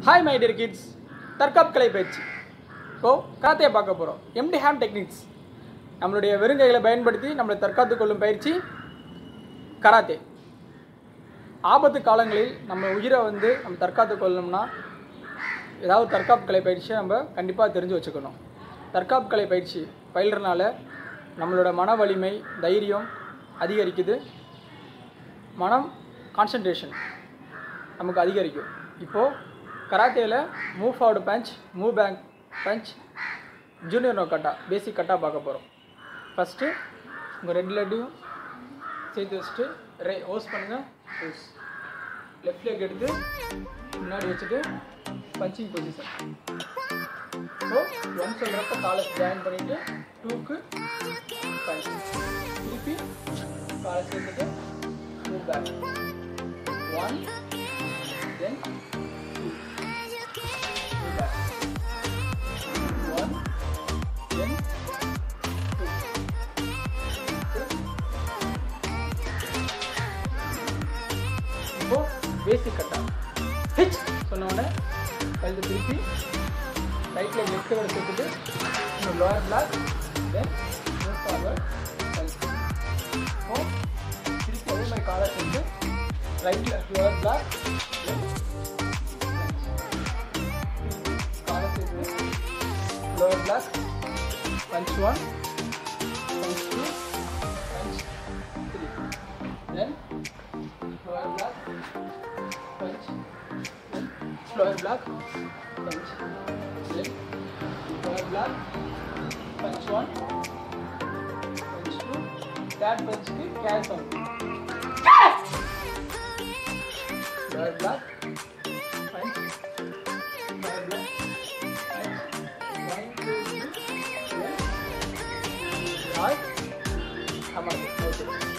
Hi my dear kids தற்காப்பு கலை பயிற்சி இப்போது கராத்தே பார்க்க போகிறோம் எம்டி ஹேம் டெக்னிக்ஸ் நம்மளுடைய வெறுங்கைகளை பயன்படுத்தி நம்மளை தற்காத்து கொள்ளும் பயிற்சி கராத்தே ஆபத்து காலங்களில் நம்ம உயிரை வந்து நம்ம தற்காத்து கொள்ளணும்னா ஏதாவது தற்காப்பு கலை பயிற்சியை நம்ம கண்டிப்பாக தெரிஞ்சு வச்சுக்கணும் தற்காப்பு கலை பயிற்சி பயில்றனால நம்மளோட மன வலிமை தைரியம் அதிகரிக்குது மனம் கான்சன்ட்ரேஷன் நமக்கு அதிகரிக்கும் இப்போது கராத்தேயில் move forward punch move back punch junior நோ கட்டா பேசிக் கட்டா பார்க்க போகிறோம் ஃபஸ்ட்டு உங்கள் ரெண்டு லெட்டையும் சேர்த்து வச்சுட்டு ரே ஹோஸ் பண்ணுங்கள் ஹோஸ் லெஃப்ட் லெக் எடுத்து முன்னாடி வச்சுட்டு பஞ்சிங் பொசிஷன் ஸோ ஒன் சொல்கிறப்ப காலை ஜாயின் பண்ணிவிட்டு டூக்கு பஞ்ச் திருப்பி காலை சேர்த்துட்டு move back one then two move back one then two இப்போ பேசிக் கட்டா ஹிச் சொன்ன உடனே கழுத்து திருப்பி ரைட்டில் லெஃப்ட் வரை சேர்த்துட்டு இன்னும் lower block then move forward கழுத்து இப்போ திருப்பி அதே மாதிரி காலை சேர்த்து ரைட்டில் லோயர் பிளாக் தென் காலை சேர்த்து lower block punch one punch two punch three then lower block, punch, then lower block, punch, then lower block, punch one, punch two, that punch की catch on. Lower block, punch, lower block, punch, one, two, three, then right, come on, okay.